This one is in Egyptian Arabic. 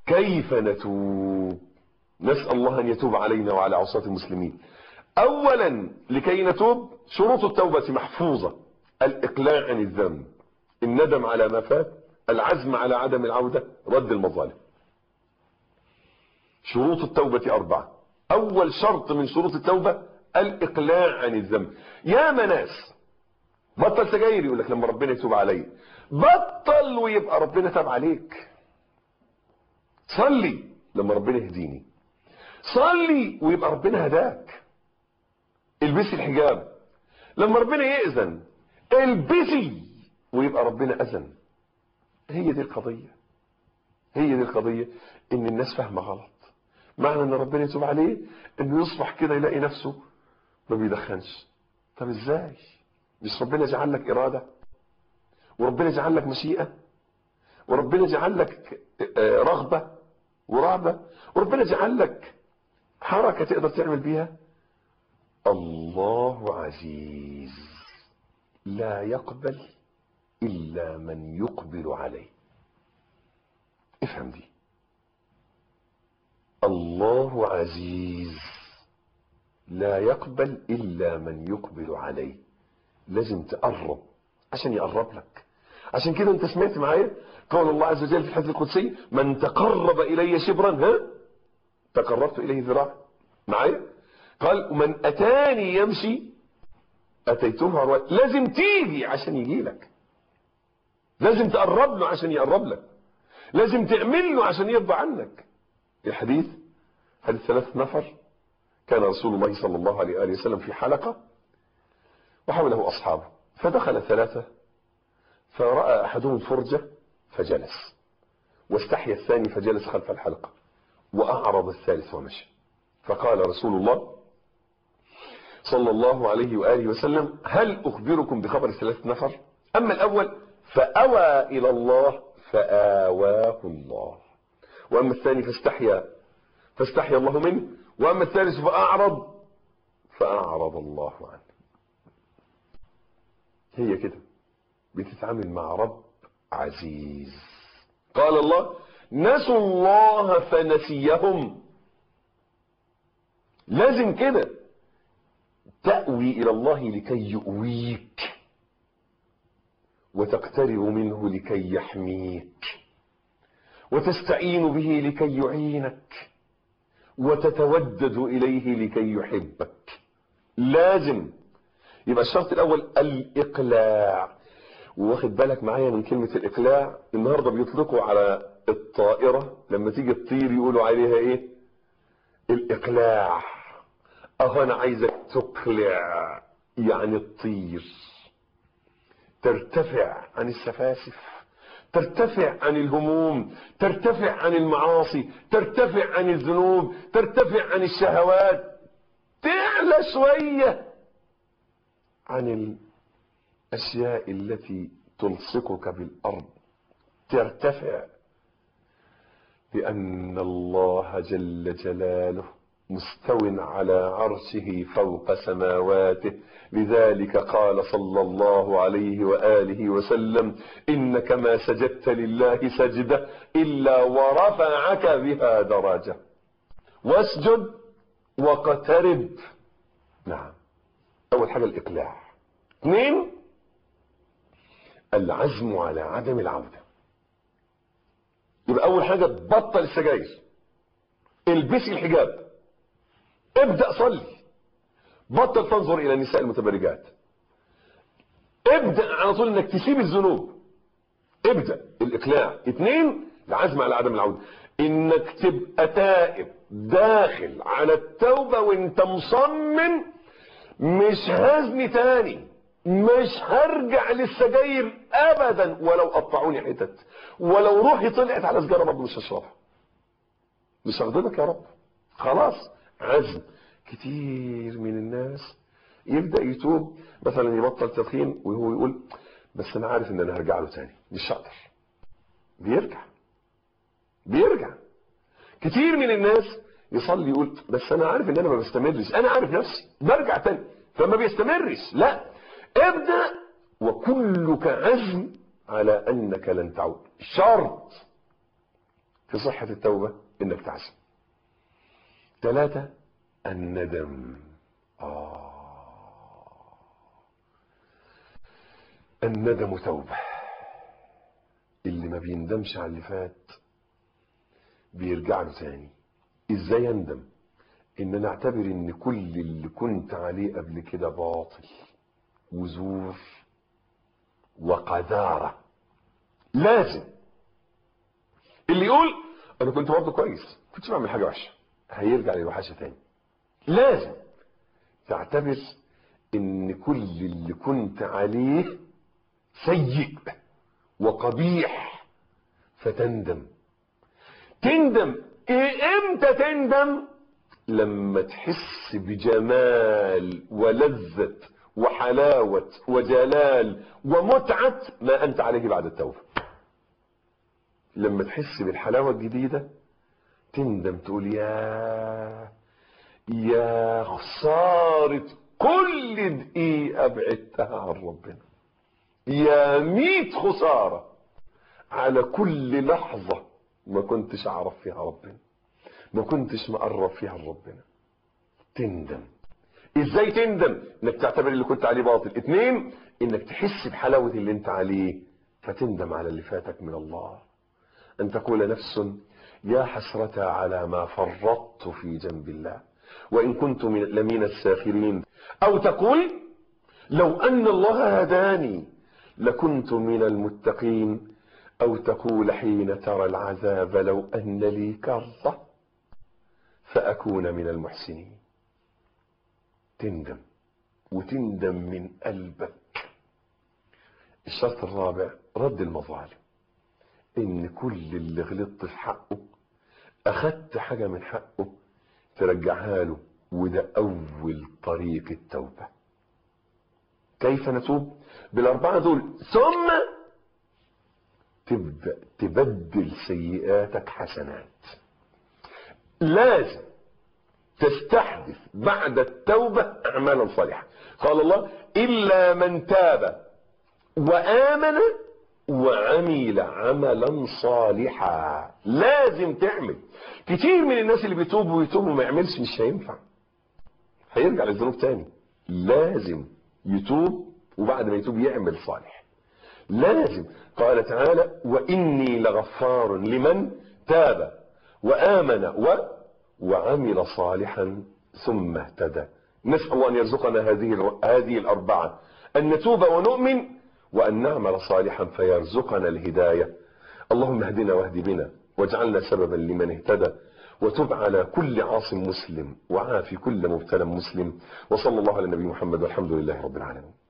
كيف نتوب نسأل الله أن يتوب علينا وعلى عصاة المسلمين أولا لكي نتوب شروط التوبة محفوظة الإقلاع عن الذنب الندم على ما فات العزم على عدم العودة رد المظالم شروط التوبة أربعة أول شرط من شروط التوبة الإقلاع عن الذنب يا مناس بطل سجاير يقول لك لما ربنا يتوب علي بطل ويبقى ربنا تاب عليك صلي لما ربنا يهديني صلي ويبقى ربنا هداك البسي الحجاب لما ربنا يأذن البسي ويبقى ربنا أذن هي دي القضية هي دي القضية ان الناس فاهمة غلط معنى ان ربنا يتوب عليه انه يصبح كده يلاقي نفسه ما بيدخنش طب ازاي مش ربنا جعل لك ارادة وربنا جعل لك مشيئة وربنا جعل لك رغبة ورهبة وربنا جعل لك حركة تقدر تعمل بيها الله عزيز لا يقبل إلا من يقبل عليه افهم دي الله عزيز لا يقبل إلا من يقبل عليه لازم تقرب عشان يقرب لك عشان كده انت سمعت معايا قول الله عز وجل في الحديث القدسي من تقرب إلي شبرا ها تقربت إليه ذراع معايا قال من أتاني يمشي أتيته عروة لازم تيجي عشان يجي لك لازم تقرب له عشان يقرب لك لازم تعمل له عشان يرضى عنك الحديث حديث ثلاث نفر كان رسول الله صلى الله عليه وآله وسلم في حلقة وحوله أصحابه فدخل ثلاثة فرأى أحدهم فرجة فجلس واستحيا الثاني فجلس خلف الحلقة وأعرض الثالث ومشى فقال رسول الله صلى الله عليه وآله وسلم هل أخبركم بخبر ثلاثة نفر أما الأول فأوى إلى الله فآواه الله وأما الثاني فاستحيا فاستحيا الله منه وأما الثالث فأعرض فأعرض الله عنه هي كده بتتعامل مع رب عزيز قال الله نسوا الله فنسيهم لازم كده تأوي إلى الله لكي يؤويك وتقترب منه لكي يحميك وتستعين به لكي يعينك وتتودد إليه لكي يحبك لازم يبقى الشرط الأول الإقلاع واخد بالك معايا من كلمة الإقلاع النهاردة بيطلقوا على الطائرة لما تيجي تطير يقولوا عليها إيه الإقلاع أهو أنا عايزك تقلع يعني تطير ترتفع عن السفاسف ترتفع عن الهموم ترتفع عن المعاصي ترتفع عن الذنوب ترتفع عن الشهوات تعلى شوية عن الأشياء التي تلصقك بالأرض ترتفع لأن الله جل جلاله مستو على عرشه فوق سماواته لذلك قال صلى الله عليه وآله وسلم إنك ما سجدت لله سجدة إلا ورفعك بها درجة واسجد واقترب نعم أول حاجة الإقلاع اثنين العزم على عدم العودة يبقى أول حاجة بطل السجاير البسي الحجاب ابدأ صلي بطل تنظر الى النساء المتبرجات ابدأ على طول انك تسيب الذنوب ابدأ الاقلاع اتنين العزم على عدم العودة انك تبقى تائب داخل على التوبة وانت مصمم مش هزني تاني مش هرجع للسجاير ابدا ولو قطعوني حتت ولو روحي طلعت على سجارة برضه مش هشربها مش هغضبك يا رب خلاص عزم كتير من الناس يبدأ يتوب مثلا يبطل تدخين وهو يقول بس انا عارف ان انا هرجع له تاني مش هقدر بيرجع بيرجع كتير من الناس يصلي يقول بس انا عارف ان انا ما بستمرش انا عارف نفسي برجع تاني فما بيستمرش لا ابدأ وكلك عزم على انك لن تعود شرط في صحة التوبة انك تعزم ثلاثة الندم آه الندم توبة اللي ما بيندمش على اللي فات بيرجع له تاني ازاي اندم ان انا اعتبر ان كل اللي كنت عليه قبل كده باطل وزور وقذارة لازم اللي يقول انا كنت برضه كويس كنتش بعمل حاجة وحشة هيرجع للوحشة تاني لازم تعتبر ان كل اللي كنت عليه سيء وقبيح فتندم تندم ايه امتى تندم لما تحس بجمال ولذة وحلاوة وجلال ومتعة ما انت عليه بعد التوبة لما تحس بالحلاوة الجديدة تندم تقول يا يا خسارة كل دقيقة بعدتها عن ربنا يا ميت خسارة على كل لحظة ما كنتش أعرف فيها ربنا ما كنتش مقرب فيها لربنا تندم ازاي تندم انك تعتبر اللي كنت عليه باطل اتنين انك تحس بحلاوة اللي انت عليه فتندم على اللي فاتك من الله ان تقول نفس يا حسرة على ما فرطت في جنب الله وان كنت من لمن الساخرين او تقول لو ان الله هداني لكنت من المتقين او تقول حين ترى العذاب لو ان لي كرة فاكون من المحسنين تندم وتندم من قلبك الشرط الرابع رد المظالم ان كل اللي غلطت في حقه اخدت حاجة من حقه ترجعها له وده اول طريق التوبة كيف نتوب بالاربعة دول ثم تبدأ تبدل سيئاتك حسنات لازم تستحدث بعد التوبة أعمالا صالحة قال الله إلا من تاب وآمن وعمل عملا صالحا لازم تعمل كتير من الناس اللي بيتوبوا ويتوبوا ما يعملش مش هينفع هيرجع للذنوب تاني لازم يتوب وبعد ما يتوب يعمل صالح لازم قال تعالى وإني لغفار لمن تاب وآمن و وعمل صالحا ثم اهتدى نسأل أن يرزقنا هذه هذه الأربعة أن نتوب ونؤمن وأن نعمل صالحا فيرزقنا الهداية اللهم اهدنا واهد بنا واجعلنا سببا لمن اهتدى وتب على كل عاص مسلم وعافي كل مبتلى مسلم وصلى الله على النبي محمد والحمد لله رب العالمين